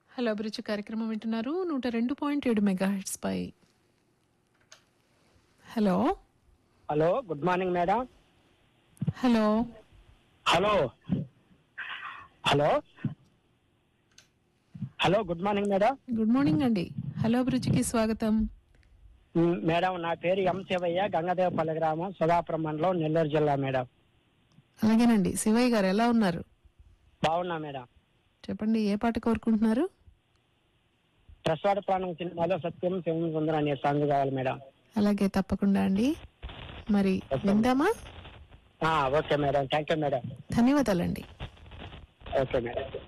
hello అభిరుచి కార్యక్రమం వింటున్నారు నూట రెండు పాయింట్ ఏడు మెగా హెడ్స్ పై hello hello good morning madam hello hello hello hello good morning madam good morning అండి హలో అభిరుచికి స్వాగతం మ్, మేడం నా పేరు ఎం శివయ్య గంగదేవపల్లి గ్రామం సుధాపురం మండలం నెల్లూరు జిల్లా మేడం అలాగేనండి శివయ్య గారు ఎలా ఉన్నారు బాగున్నా మేడం చెప్పండి ఏ పాట కోరుకుంటున్నారు ప్రసాద ప్రాణం సినిమాలో సత్యం శివం సుందరం అనే సాంగ్ కావాలి మేడం అలాగే తప్పకుండా అండి మరి విందామా ఆ, okay madam thank you madam ధన్యవాదాలండి ఓకే మేడం